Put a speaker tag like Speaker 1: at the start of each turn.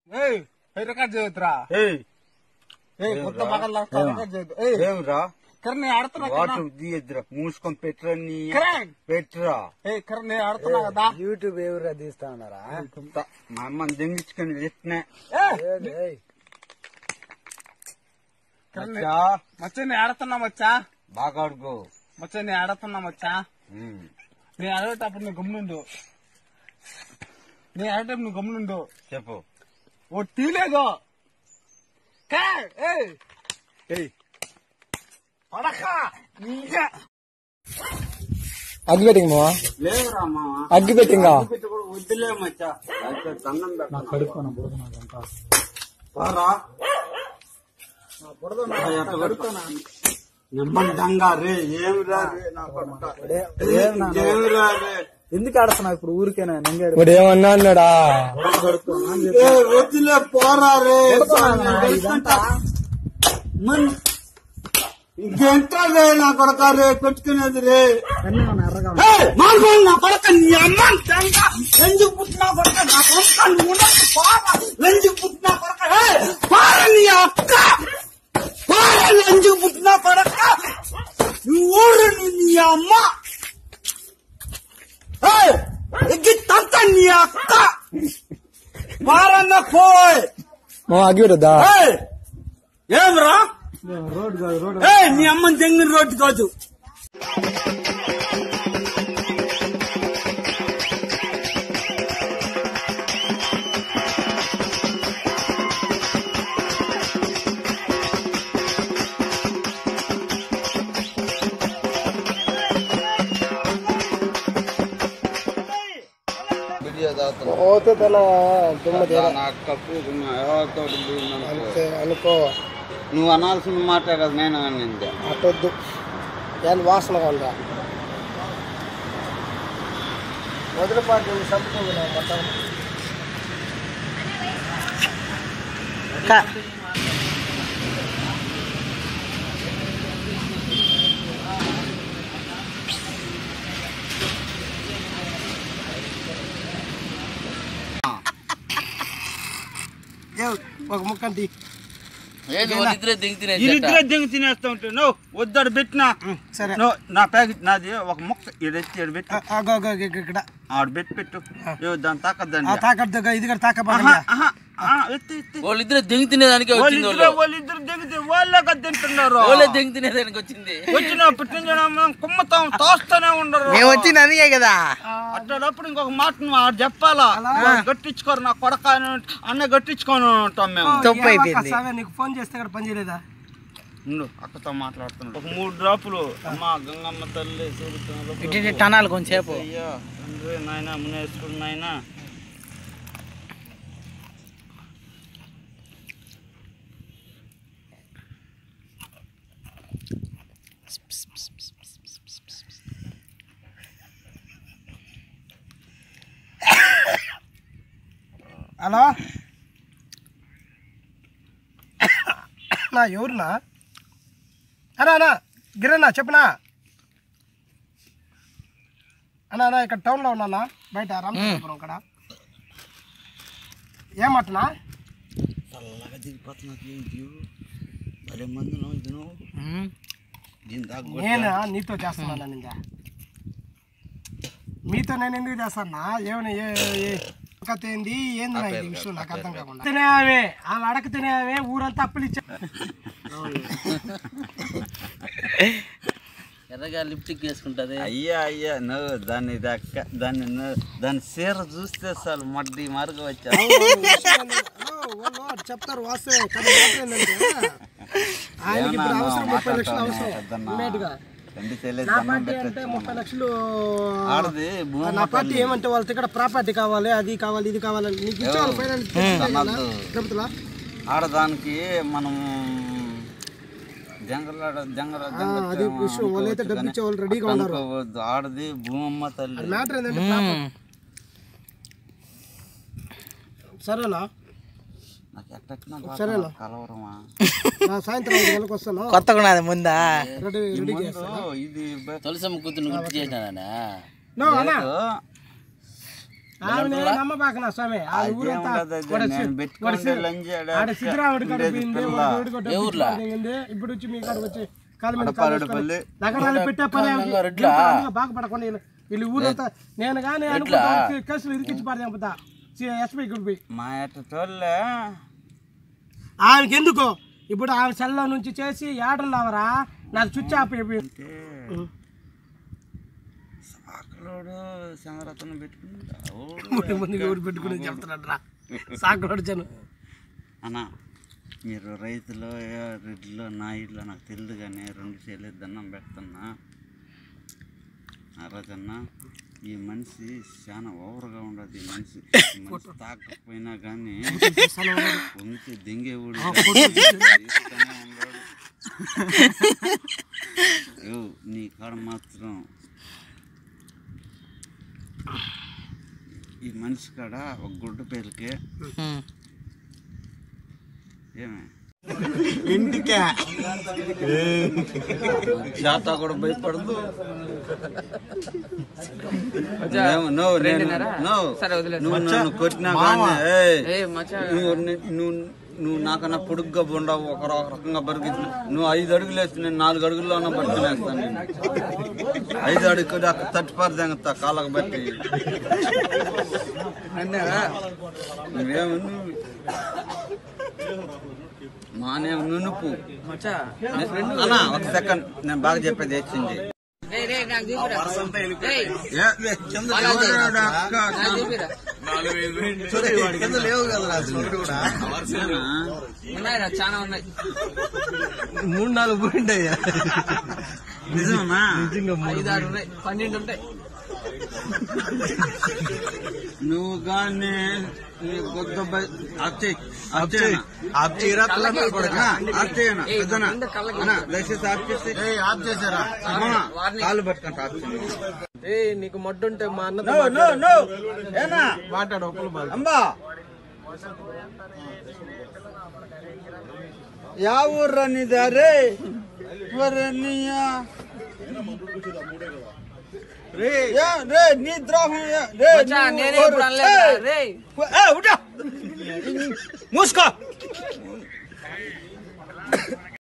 Speaker 1: ఏయ్ రికార్డ్ చేయొద్దురా
Speaker 2: ఏయ్
Speaker 1: ఏయ్ కొత్త పగల రికార్డ్ చేయొద్దు ఏయ్
Speaker 2: ఏమిరా
Speaker 1: కరణ్ నేను ఆడుతున్నా కదా
Speaker 2: వాటర్ తీయద్దురా మూసుకొని పెట్టురా నీ
Speaker 1: కరణ్
Speaker 2: పెట్టురా
Speaker 1: ఏయ్ కరణ్ నేను ఆడుతున్నా కదా
Speaker 3: యూట్యూబ్ ఎవరు తీస్తా ఉన్నారా
Speaker 2: త- మా అమ్మని దెంగించుకొని పెట్టినా
Speaker 1: ఏయ్
Speaker 3: ఏది, ఏయ్.
Speaker 1: కరణ్
Speaker 2: మచ్చా,
Speaker 1: మచ్చ నేను ఆడుతున్నా మచ్చా
Speaker 2: బాగా అడుగు
Speaker 1: మచ్చ నేను ఆడుతున్నా మచ్చా
Speaker 2: ఉమ్.
Speaker 1: నేను ఆడేటప్పుడు నువ్వు గమ్మునుండు నేను ఆడేటప్పుడు నువ్వు గమ్మునుండు
Speaker 2: చెప్పు
Speaker 1: ఓ తీలేదు కరణ్ ఏయ్
Speaker 2: ఏయ్
Speaker 1: పడక నీగా
Speaker 3: అగ్గి పెట్టింగ్ మావా
Speaker 2: లేవురా మామ
Speaker 3: అగ్గి పెట్టింగా
Speaker 2: పెట్టి కూడా వద్దులే మచ్చా అయితే దండం పెట్టను.
Speaker 3: కడుక్కోనా బుడకనా
Speaker 2: పోరా. ఎట్ట కడుక్కోనా? నెమ్మది దంగా రే ఏమిరా రే నా కొడుకా.
Speaker 3: ఏం నాన్న?
Speaker 2: ఏమిరా రే
Speaker 3: ఎందుకు ఆడుతున్నావు ఇప్పుడు ఊరికేనా నెంగాడు ఇప్పుడు ఏమన్నా అన్నాడా
Speaker 2: ఏ, వద్దులే పోరా రే నేను తెలుసుకుంటా. మన్ ఇంకెంత రే నా కొడక రే పెట్టుకునేది రే ఏయ్, మార్గం నా కొడక నీ అమ్మ తంగ లంజు పుట్టిన కొడక నా కొడక నువ్వు ఉన్నట్టు పోరా లంజు పుట్టిన కొడక ఏయ్, పోరా నీ అక్క పోరా లంజు పుట్టిన కొడక నువ్వు ఊరు నీ అమ్మ ఏయ్, ఎగ్గి తంత నీ అక్క పారన్న పోయ్
Speaker 3: మా అగ్గి పెట్టద్దా
Speaker 2: ఏయ్! ఏమ్రా ఏ నీ అమ్మని తెంగిన రోడ్డు కాదు
Speaker 3: పోతే తన దుమ్మ అనుకో
Speaker 2: నువ్వు అనాల్సిన మాట కదా నేను అనింది
Speaker 3: అటొద్దు నేను వాసన కొందా మొదలుపాటు చంపుకుంటున్నాం మొత్తం ఒక ముక్కంటి
Speaker 2: ఇరిద్రే దింగి తినేస్తా ఉంటే నువ్వు వద్దాడు పెట్టినా
Speaker 3: సరే
Speaker 2: నువ్వు నా ప్యాకెట్ నాది ఒక ముక్క ఇడెత్తి ఈడ పెట్టు
Speaker 3: ఇక్కడ
Speaker 2: ఆడ పెట్టి పెట్టు ఏ దాని తాకద్దండి
Speaker 3: తాకద్దు ఇది కూడా తాక
Speaker 2: ఎత్తి ఎత్తి
Speaker 4: వాళ్ళిద్దరు దెంగి తినేదానికే వచ్చింది
Speaker 2: వాళ్ళిద్దరే వాళ్ళిద్దరు దిగితే వాళ్ళే కదా తింటున్నారు
Speaker 4: వాళ్ళే దెంగి తినేదానికి వచ్చింది
Speaker 2: వచ్చినప్పటి నుంచి మనం కుమ్మతాం తోస్తూనే ఉండరు
Speaker 3: మేము వచ్చింది అందుకే కదా
Speaker 2: అట్లాడప్పుడు ఇంకొక మాట నువ్వు ఆడ చెప్పాలా వాళ్ళు గట్టించుకోరు నా కొడక అని అన్న గట్టించుకొని ఉంటాం మేము
Speaker 3: తప్పు అయిపోయింది నీకు ఫోన్ చేస్తే కూడా పని చేయలేదా
Speaker 2: ఉండు అక్కతో మాట్లాడుతున్నాడు ఒక మూడు డ్రాపులు అమ్మ గంగమ్మ తల్లి సూర్యచంద్రుడు
Speaker 3: ఇటు టనాలు కొంచెంసేపు
Speaker 2: అయ్యా తండ్రి నాయన మునేశ్వరుడు నాయన
Speaker 3: హలో నా ఎవరునా అన్నా అన్నా గిరన్నా చెప్పనా అన్నా అన్నా ఇక్కడ టౌన్లో ఉన్నానా బయట రామచంద్రపురం ఇక్కడ ఏమంటున్నా
Speaker 2: చల్లగా దిగిపోతున్నది ఏంటి భలే మంది నువ్వు ఇది నువ్వు దీని దాకా
Speaker 3: నేను నీతో చేస్తున్నాను ఇంకా మీతో నేను ఎందుకు చేస్తానా ఏమని ఏ ఏ- కథ ఏంది ఏంది నా ఇది విషయం నాకు అర్థం కాకుండా తినేవే ఆమె అడక తినేవే ఊరంతా అప్పులు ఇచ్చా
Speaker 4: ఎర్రగా లిప్టిక్ వేసుకుంటది
Speaker 2: అయ్యా అయ్యా నువ్వు దాన్ని దక్క దాన్ని నువ్వు దాని చీర చూస్తే చాలు మడ్డి మరుగు వచ్చా
Speaker 3: వాళ్ళు చెప్తారు వాస్తే కానీ మాట ఏంటంటే, ఆయనకి ఇప్పుడు అవసరం ముప్పై లక్షలు అవసరం ఇమ్మీడియట్గా. నా పార్టీ అంటే ముప్పై లక్షలు
Speaker 2: ఆడది భూమి
Speaker 3: నా పార్టీ ఏమంటే వాళ్ళ ఇక్కడ ప్రాపర్టీ కావాలి అది కావాలి ఇది కావాలి నీకు ఇచ్చేవాళ్ళు ఫైనాన్స్ ప్రభుత్వం
Speaker 2: ఆడదానికి మనం జంగలాడ జంగల
Speaker 3: అది విషయం వాళ్ళైతే డబ్బు ఇచ్చే వాళ్ళు రెడీగా ఉన్నారు
Speaker 2: అనుకోవద్దు ఆడది భూమమ్మ తల్లి
Speaker 3: మ్యాటర్ ఏంటంటే ప్రాపర్టీ. సరేనా
Speaker 2: నాకు ఎట్టట్నా
Speaker 3: సరేనా
Speaker 2: కలవరమా
Speaker 3: నా సాయంత్రం ఐదు గంటలకు వస్తాను
Speaker 4: కొత్తగా ఉన్నది ముందా
Speaker 3: రెడీ రెడీ
Speaker 2: ముందు ఇది బ-
Speaker 4: తులసమ్మ కూతురు గుర్తు చేసినానా
Speaker 3: నో అన్నా
Speaker 2: లేదు.
Speaker 3: ఆమె నమ్మబాక నా స్వామి ఆ ఊరంతా వాడు సి- వాడు సి- ఆడ సిద్ధరాముడి కాడ పోయింది వాడు రోడ్డు కొట్ట దిగింది. ఇప్పుడు వచ్చి మీ కాడికి వచ్చి కాలు మీద కాలు వేసుకొని నగరాలు పెట్టే పని ఆమెకి. ఇంకా బాగుపడకుండా వీళ్ళు- వీళ్ళు ఊరంతా నేను కానీ అనుకుంటా కేసులు ఇరికించి పడదా ఎస్పీ పోయి
Speaker 2: మా ఎట్ట తోళ్ళే
Speaker 3: ఆమెకి ఎందుకు ఇప్పుడు ఆమె సెల్లో నుంచి చేసి ఏడున్నావరా నాకు స్విచ్ ఆఫ్ అయిపోయి
Speaker 2: అంటే సాకలోడు సంగరతను పెట్టుకుంటావు
Speaker 3: ముందు ముందు ఎవరు పెట్టుకుని చెప్తున్నాడు రా సాకు వచ్చాను
Speaker 2: అన్న మీరు రైతులు రెడ్లు నాయుడులో నాకు తెలియదు కానీ రెండు చేయలేదు దండం పెడుతున్నా ఆ రోజన్న ఈ మనిషి చాలా ఓవర్గా ఉండదు ఈ మనిషి ఈ మనిషి తాకపోయినా కానీ వంచి దింగే ఊడు తీస్తూనే ఉన్నాడు. యో, నీ కాడ మాత్రం ఈ మనిషి కాడ ఒక గుడ్డు పేరుకే ఏమే
Speaker 1: ఇంటికే
Speaker 2: జాత కూడా భయపడదు ఏమో, నువ్వు నేను- నువ్వు నువ్వు నన్ను కొట్టినా కానీ ఏయ్, నువ్వు ని- నువ్వు నువ్వు నాకన్నా పొడుగ్గా ఉండవు ఒక ర- రకంగా బరిగించు నువ్వు ఐదు అడుగులు వేసి నేను నాలుగు అడుగుల్లో ఉన్న బతికినేస్తాను నేను ఐదు అడుగు దాకా తట్టి పరదెంగతా కాళ్ళకు బట్టి నువ్వేమో నువ్వు మానే నునుపు అన్నా ఒక సెకండ్ నేను బాగా చెప్పేది వచ్చింది కింద లేవు కదా
Speaker 4: చాలా ఉన్నాయి
Speaker 3: మూడు నాలుగు పోయిండయ్యా
Speaker 2: నిజమా
Speaker 4: ఐదు ఆరు ఉన్నాయి పన్నెండు ఉంటాయి
Speaker 2: నువ్వు కానీ నీ గొద్ద అచ్చే
Speaker 1: ఆప్ చేయరా
Speaker 2: లైసెన్స్ ఆఫ్ చేసి ఆఫ్ చేశారా కాళ్ళు పట్టుకుంటా ఆఫ్
Speaker 3: ఏ నీకు మడ్డు ఉంటే మా అన్న
Speaker 2: నో నో నో ఏనా
Speaker 3: మాట్లాడు ఒకళ్ళు బాగా
Speaker 2: అంబా యా ఊర్రా నీదారే వరనియా రే యా రే నీ ద్రోహం యా- రే
Speaker 4: మచ్చా,
Speaker 2: నువ్వు
Speaker 4: నేనే
Speaker 2: ఊరు-
Speaker 4: ఇప్పుడు అనలేదు
Speaker 2: ఏయ్!
Speaker 4: రేయ్.
Speaker 2: ఏ, ఉడా మూసుకో